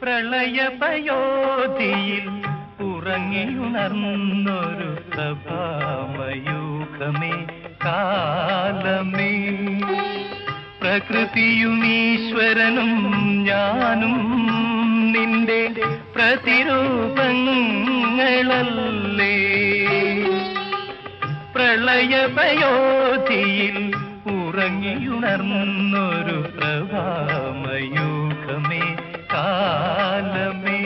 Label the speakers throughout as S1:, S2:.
S1: പ്രളയപയോധിയിൽ ഉറങ്ങിയുണർന്നൊരു പ്രഭാമയൂഖമേ കാലമേ പ്രകൃതിയും ഈശ്വരനും ഞാനും നിന്റെ പ്രതിരൂപങ്ങളല്ലേ പ്രളയപയോധിയിൽ ഉറങ്ങിയുണർന്നൊരു പ്രഭാമയൂഖമേ കാലമേ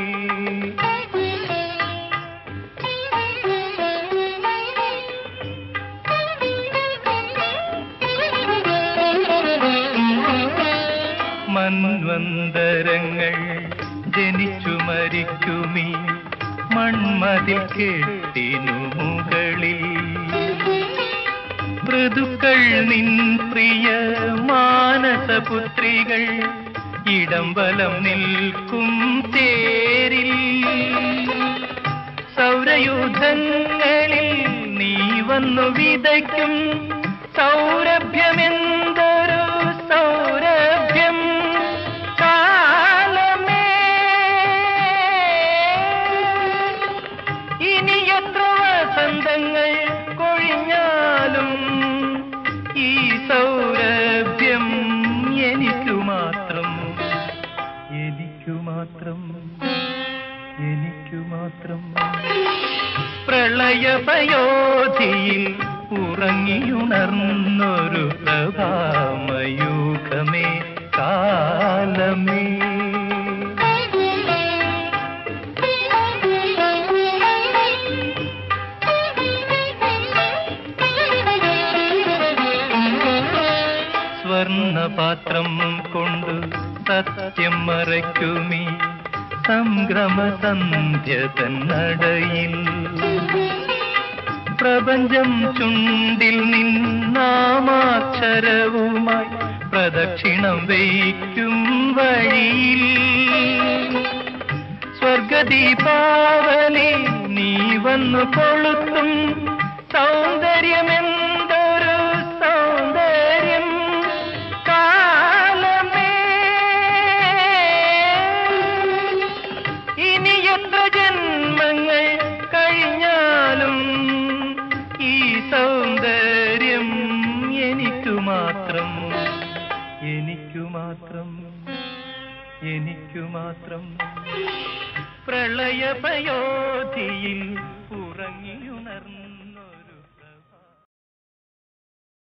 S1: മന്വന്തരങ്ങൾ ജനിച്ചു മരിക്കുമീ മൺമതിൽ കെട്ടിനു മുകളിൽ മൃദുക്കൾ നിൻ പ്രിയ മാനസപുത്രികൾ ഇടം വലം നിൽക്കും തേരിൽ സൗരയൂഥങ്ങളിൽ നീ വന്നു വിതയ്ക്കും സൗരഭ്യമെന്തൊരു സൗരഭ്യം കാലമേ ഇനി എത്ര വസന്തങ്ങൾ കൊഴിഞ്ഞാലും ഈ സൗരഭ്യം എനിക്കു മാത്രം എനിക്കു മാത്രം എനിക്കു മാത്രം പ്രളയപയോധിയിൽ ഉറങ്ങിയുണർന്നൊരു പ്രഭാമയൂഖമേ കാലമേ സ്വർണപാത്രം കൊണ്ട് സത്യം മറയ്ക്കുമീ സംഗ്രമ സന്ധ്യ തന്നടയിൽ പ്രപഞ്ചം ചുണ്ടിൽ നിന്നാമാക്ഷരവുമായി പ്രദക്ഷിണം വയ്ക്കും വഴിയിൽ സ്വർഗദീപാവലി നീ വന്നു കൊളുത്തും സൗന്ദര്യമെന്തൊരു സൗന്ദര്യം കാലമേ ഇനി എത്ര ജന്മങ്ങൾ കഴിഞ്ഞാലും ഈ സൗന്ദര്യം എനിക്കു മാത്രം എനിക്കു മാത്രം എനിക്കു മാത്രം പ്രളയപയോധിയിൽ